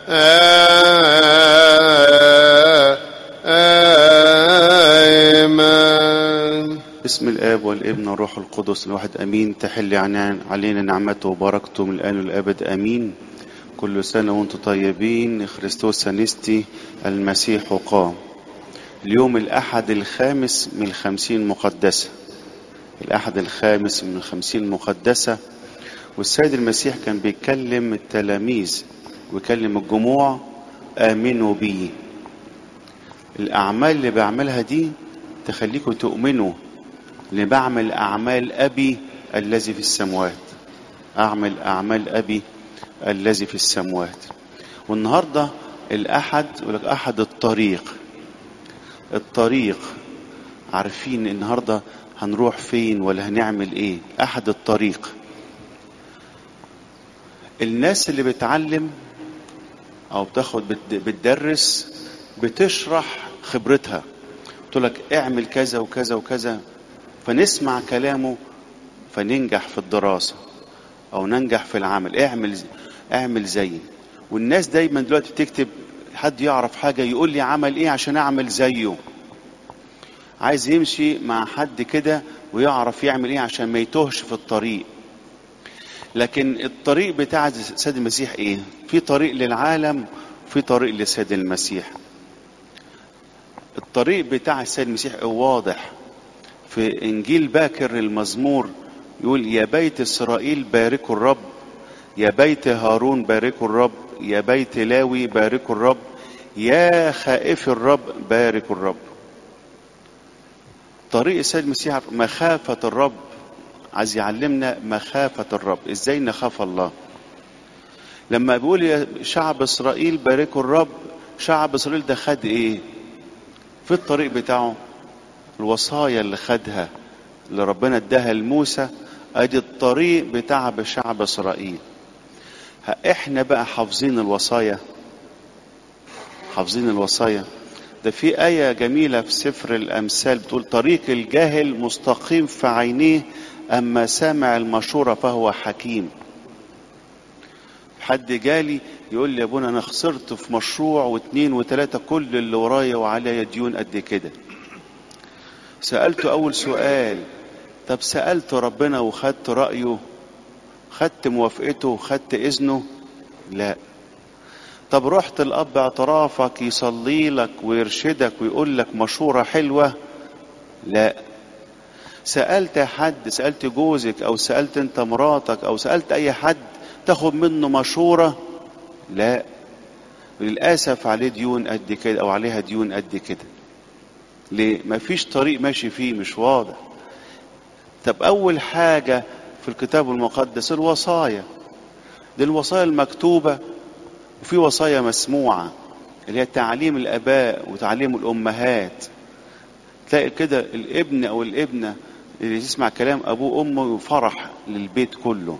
آمين بسم الآب والابن والروح القدس الواحد أمين تحل عنان علينا نعمته وبركته من الآن والأبد أمين كل سنة وانتم طيبين خريستوس سانستي المسيح قام اليوم الأحد الخامس من الخمسين المقدسة الأحد الخامس من الخمسين المقدسة والسيد المسيح كان بيكلم التلاميذ ويكلم الجموع آمنوا بي الأعمال اللي بعملها دي تخليكم تؤمنوا اللي بعمل أعمال أبي الذي في السماوات أعمل أعمال أبي الذي في السماوات والنهاردة الأحد يقول لك أحد الطريق الطريق عارفين النهاردة هنروح فين ولا هنعمل ايه أحد الطريق الناس اللي بتعلم أو بتاخد بت- بتدرس بتشرح خبرتها تقول لك اعمل كذا وكذا وكذا فنسمع كلامه فننجح في الدراسة أو ننجح في العمل اعمل اعمل زيي والناس دايما دلوقتي بتكتب حد يعرف حاجة يقول لي عمل ايه عشان اعمل زيه عايز يمشي مع حد كده ويعرف يعمل ايه عشان ما يتوهش في الطريق لكن الطريق بتاع سيد المسيح ايه في طريق للعالم في طريق لسيد المسيح الطريق بتاع السيد المسيح واضح في انجيل باكر المزمور يقول يا بيت اسرائيل باركوا الرب يا بيت هارون باركوا الرب يا بيت لاوي باركوا الرب يا خائف الرب باركوا الرب طريق السيد المسيح مخافة الرب عايز يعلمنا مخافة الرب ازاي نخاف الله لما بيقول يا شعب اسرائيل باركوا الرب شعب اسرائيل ده خد ايه في الطريق بتاعه الوصايا اللي خدها اللي ربنا اداها لموسى ادي الطريق بتاع بشعب اسرائيل ها احنا بقى حافظين الوصايا حافظين الوصايا ده في آية جميلة في سفر الأمثال بتقول طريق الجاهل مستقيم في عينيه أما سامع المشورة فهو حكيم حد جالي يقول لي يا ابونا أنا خسرت في مشروع واثنين وثلاثة كل اللي ورايا وعليا ديون قد كده سألته أول سؤال طب سألت ربنا وخدت رأيه خدت موافقته وخدت إذنه لا طب رحت الأب اعترافك يصلي لك ويرشدك ويقول لك مشورة حلوة لا سألت حد سألت جوزك أو سألت أنت مراتك أو سألت أي حد تاخد منه مشورة لا للأسف عليه ديون قد كده أو عليها ديون قد كده ليه مفيش طريق ماشي فيه مش واضح طب أول حاجة في الكتاب المقدس الوصايا دي الوصايا المكتوبة وفي وصايا مسموعة اللي هي تعليم الآباء وتعليم الأمهات تلاقي كده الابن أو الابنة اللي يسمع كلام أبوه وأمه فرح للبيت كله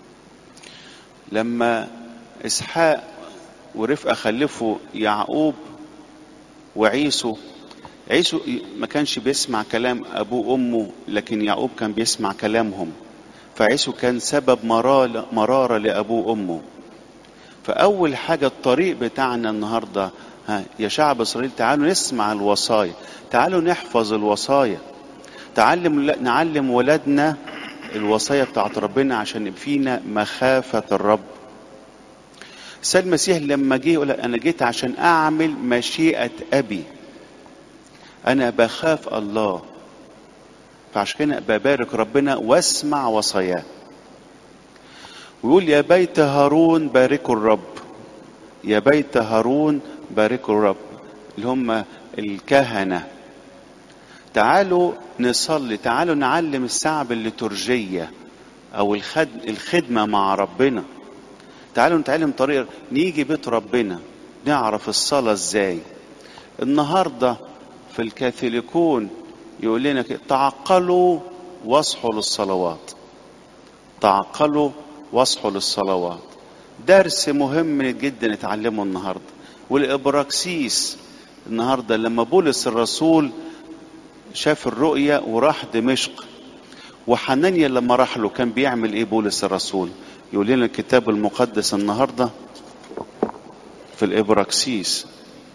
لما إسحاق ورفقة خلفوا يعقوب وعيسو عيسو ما كانش بيسمع كلام أبوه وأمه لكن يعقوب كان بيسمع كلامهم فعيسو كان سبب مرارة, مرارة لأبوه وأمه فأول حاجة الطريق بتاعنا النهاردة ها يا شعب إسرائيل تعالوا نسمع الوصايا تعالوا نحفظ الوصايا تعلم نعلم ولادنا الوصايا بتاعت ربنا عشان يبقى فينا مخافة الرب السيد المسيح لما جه يقول أنا جيت عشان أعمل مشيئة أبي أنا بخاف الله فعشان كده ببارك ربنا واسمع وصاياه ويقول يا بيت هارون باركوا الرب يا بيت هارون باركوا الرب اللي هم الكهنة تعالوا نصلي تعالوا نعلم الشعب الليتورجية أو الخد... الخدمة مع ربنا تعالوا نتعلم طريقة نيجي بيت ربنا نعرف الصلاة ازاي النهاردة في الكاثوليكون يقول لنا كده تعقلوا واصحوا للصلوات تعقلوا واصحوا للصلوات درس مهم جدا نتعلمه النهارده والابراكسيس النهارده لما بولس الرسول شاف الرؤيا وراح دمشق وحنانيا لما راح له كان بيعمل ايه بولس الرسول يقول لنا الكتاب المقدس النهارده في الإبراكسيس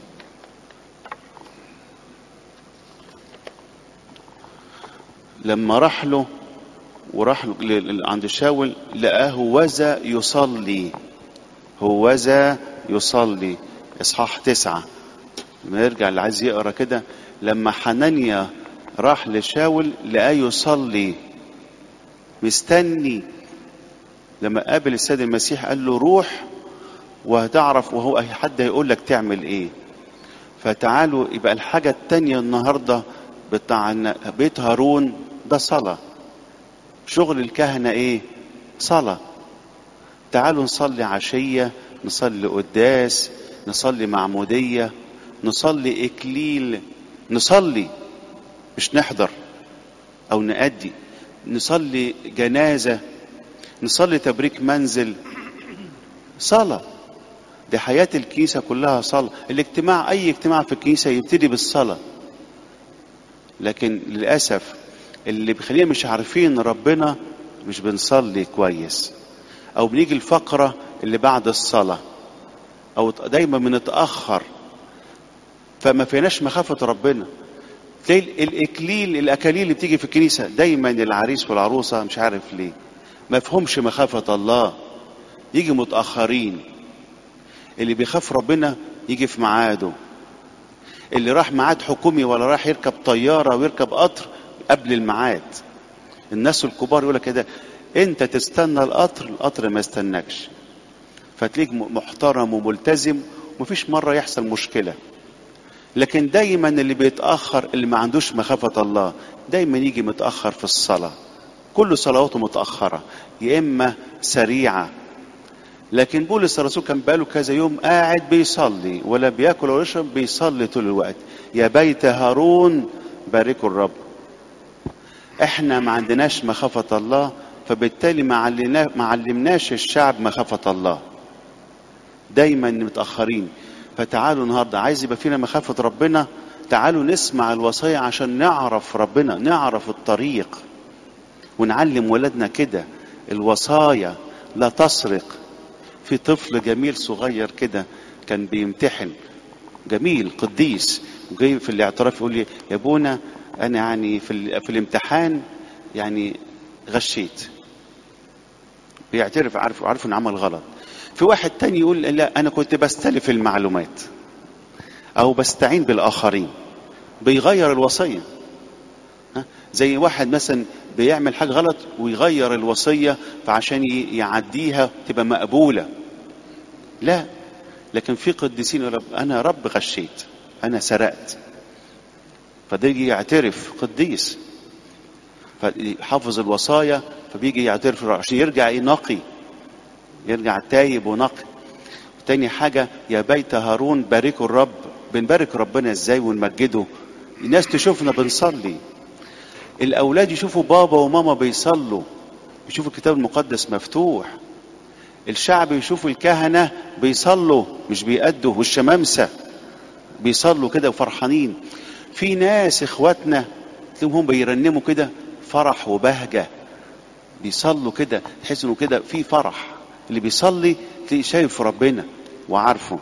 لما راح له وراح ل- ل- عند شاول لقاه وذا يصلي هوذا يصلي اصحاح تسعة لما يرجع اللي عايز يقرا كده لما حنانيا راح لشاول لقاه يصلي مستني لما قابل السيد المسيح قال له روح وهتعرف وهو حد هيقول لك تعمل ايه فتعالوا يبقى الحاجة التانية النهاردة بتاع إن بيت هارون ده صلاة شغل الكهنة ايه صلاة تعالوا نصلي عشية نصلي قداس نصلي معمودية نصلي إكليل نصلي مش نحضر أو نأدي نصلي جنازة نصلي تبريك منزل صلاة دي حياة الكنيسة كلها صلاة الاجتماع أي اجتماع في الكنيسة يبتدي بالصلاة لكن للأسف اللي بيخلينا مش عارفين ربنا مش بنصلي كويس أو بنيجي الفقرة اللي بعد الصلاة أو دايما بنتأخر فما فيناش مخافة ربنا تلاقي الإكليل الأكاليل اللي بتيجي في الكنيسة دايما العريس والعروسة مش عارف ليه ما فهمش مخافة الله يجي متأخرين اللي بيخاف ربنا يجي في ميعاده اللي راح ميعاد حكومي ولا راح يركب طيارة ويركب قطر قبل الميعاد الناس الكبار يقول لك كده انت تستنى القطر القطر ما يستناكش فتلاقيك محترم وملتزم ومفيش مرة يحصل مشكلة لكن دايما اللي بيتأخر اللي ما عندوش مخافة الله دايما يجي متأخر في الصلاة كل صلواته متأخرة يا إما سريعة لكن بولس الرسول كان بقاله كذا يوم قاعد بيصلي ولا بياكل ولا يشرب بيصلي طول الوقت يا بيت هارون باركوا الرب احنا ما عندناش مخافة الله فبالتالي ما علمنا ما علمناش الشعب مخافة الله دايما متأخرين فتعالوا النهارده عايز يبقى فينا مخافة ربنا تعالوا نسمع الوصايا عشان نعرف ربنا نعرف الطريق ونعلم ولادنا كده الوصايا لا تسرق في طفل جميل صغير كده كان بيمتحن جميل قديس وجاي في الاعتراف يقول لي يا ابونا انا يعني في, ال- في الامتحان يعني غشيت بيعترف عارف عارف انه عمل غلط في واحد تاني يقول لا انا كنت بستلف المعلومات او بستعين بالاخرين بيغير الوصيه ها؟ زي واحد مثلا بيعمل حاجه غلط ويغير الوصيه فعشان ي- يعديها تبقى مقبوله لا لكن في قديسين يقول رب انا رب غشيت انا سرقت فده يجي يعترف قديس فحافظ الوصايا فبيجي يعترف عشان يرجع ايه نقي يرجع تايب ونقي تاني حاجة يا بيت هارون باركوا الرب بنبارك ربنا ازاي ونمجده الناس تشوفنا بنصلي الأولاد يشوفوا بابا وماما بيصلوا يشوفوا الكتاب المقدس مفتوح الشعب يشوف الكهنة بيصلوا مش بيأدوا والشمامسة بيصلوا كده وفرحانين في ناس اخواتنا تلاقيهم هم بيرنموا كده فرح وبهجة بيصلوا كده تحس انه كده في فرح اللي بيصلي تلاقيه شايف ربنا وعارفه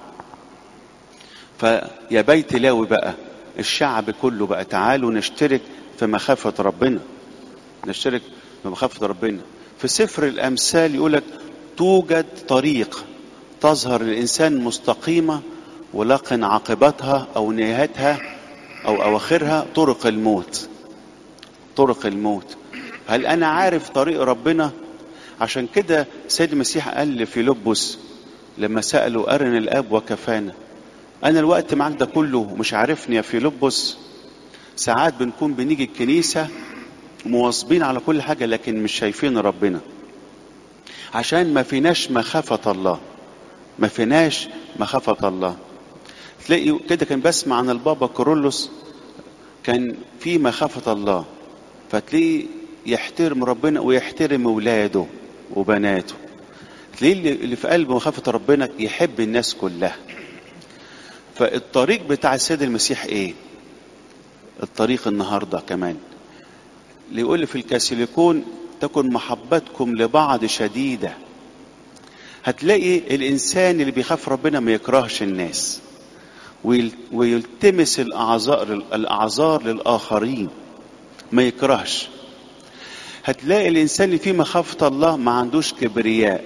فيا بيت لاوي بقى الشعب كله بقى تعالوا نشترك في مخافة ربنا نشترك في مخافة ربنا في سفر الأمثال يقولك توجد طريق تظهر الإنسان مستقيمة ولكن عاقبتها أو نهايتها أو أواخرها طرق الموت طرق الموت هل أنا عارف طريق ربنا عشان كده سيد المسيح قال لفيلبس لما سأله أرن الآب وكفانا أنا الوقت معاك ده كله مش عارفني يا فيلبس ساعات بنكون بنيجي الكنيسة مواظبين على كل حاجة لكن مش شايفين ربنا عشان ما فيناش مخافة الله ما فيناش مخافة الله تلاقي كده كان بسمع عن البابا كورولوس كان في مخافة الله فتلاقيه يحترم ربنا ويحترم ولاده وبناته تلاقيه اللي اللي في قلبه مخافة ربنا يحب الناس كلها فالطريق بتاع السيد المسيح ايه الطريق النهاردة كمان اللي يقول في الكاسيليكون تكن محبتكم لبعض شديدة هتلاقي الانسان اللي بيخاف ربنا ما يكرهش الناس ويل- ويلتمس الاعذار الاعذار للاخرين ما يكرهش هتلاقي الانسان اللي فيه مخافه الله ما عندوش كبرياء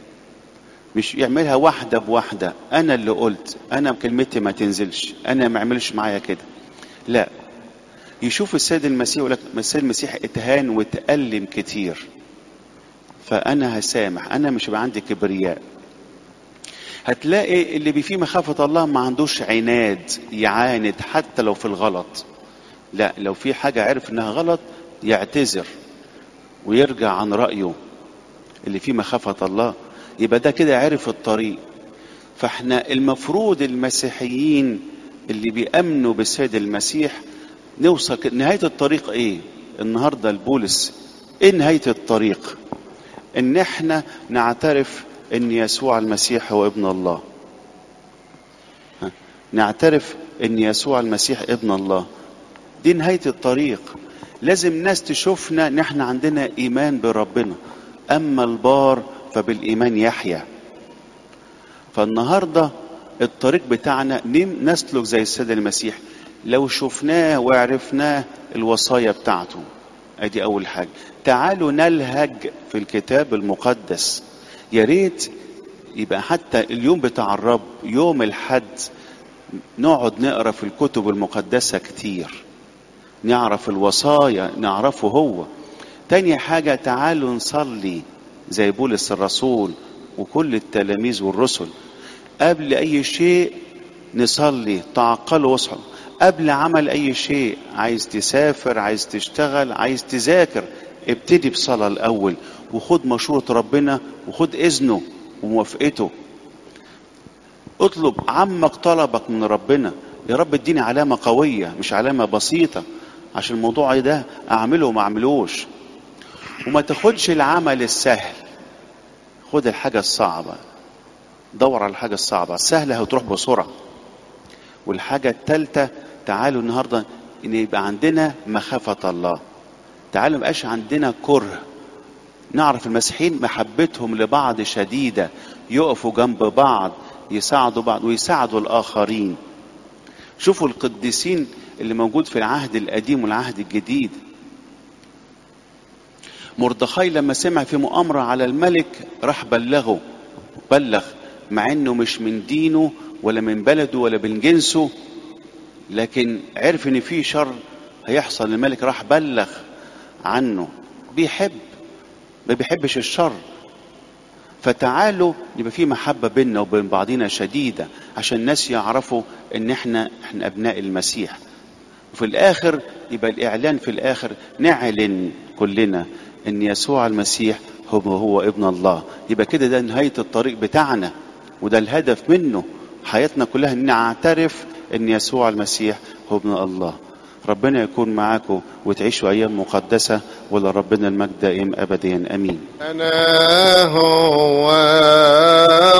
مش يعملها واحده بواحده انا اللي قلت انا كلمتي ما تنزلش انا ما اعملش معايا كده لا يشوف السيد المسيح يقول لك السيد المسيح اتهان وتألم كتير فانا هسامح انا مش هيبقى عندي كبرياء هتلاقي اللي بي فيه مخافة الله ما عندوش عناد يعاند حتى لو في الغلط لا لو في حاجة عرف انها غلط يعتذر ويرجع عن رأيه اللي فيه مخافة الله يبقى ده كده عرف الطريق فاحنا المفروض المسيحيين اللي بيأمنوا بالسيد المسيح نوصل ك- نهاية الطريق ايه النهاردة البولس ايه نهاية الطريق ان احنا نعترف ان يسوع المسيح هو ابن الله ها؟ نعترف ان يسوع المسيح ابن الله دي نهاية الطريق لازم ناس تشوفنا ان احنا عندنا ايمان بربنا اما البار فبالايمان يحيا فالنهارده الطريق بتاعنا نم- نسلك زي السيد المسيح لو شفناه وعرفناه الوصايا بتاعته ادي اول حاجه تعالوا نلهج في الكتاب المقدس يا ريت يبقى حتى اليوم بتاع الرب يوم الحد نقعد نقرا في الكتب المقدسه كتير نعرف الوصايا نعرفه هو تاني حاجة تعالوا نصلي زي بولس الرسول وكل التلاميذ والرسل قبل أي شيء نصلي تعقلوا واصحوا قبل عمل أي شيء عايز تسافر عايز تشتغل عايز تذاكر ابتدي بصلاة الأول وخد مشورة ربنا وخد إذنه وموافقته اطلب عمك طلبك من ربنا يا رب اديني علامة قوية مش علامة بسيطة عشان الموضوع ده اعمله وما اعملوش وما تاخدش العمل السهل خد الحاجة الصعبة دور على الحاجة الصعبة السهلة هتروح بسرعة والحاجة التالتة تعالوا النهاردة ان يبقى عندنا مخافة الله تعالوا مبقاش عندنا كره نعرف المسيحيين محبتهم لبعض شديدة يقفوا جنب بعض يساعدوا بعض ويساعدوا الآخرين شوفوا القديسين اللي موجود في العهد القديم والعهد الجديد مردخاي لما سمع في مؤامرة على الملك راح بلغه بلغ مع انه مش من دينه ولا من بلده ولا من جنسه لكن عرف ان في شر هيحصل للملك راح بلغ عنه بيحب ما بيحبش الشر فتعالوا يبقى في محبة بيننا وبين بعضنا شديدة عشان الناس يعرفوا ان احنا احنا ابناء المسيح وفي الاخر يبقى الاعلان في الاخر نعلن كلنا ان يسوع المسيح هو هو ابن الله يبقى كده ده نهاية الطريق بتاعنا وده الهدف منه حياتنا كلها ان نعترف ان يسوع المسيح هو ابن الله ربنا يكون معاكم وتعيشوا ايام مقدسه ولربنا المجد دائم ابديا امين أنا هو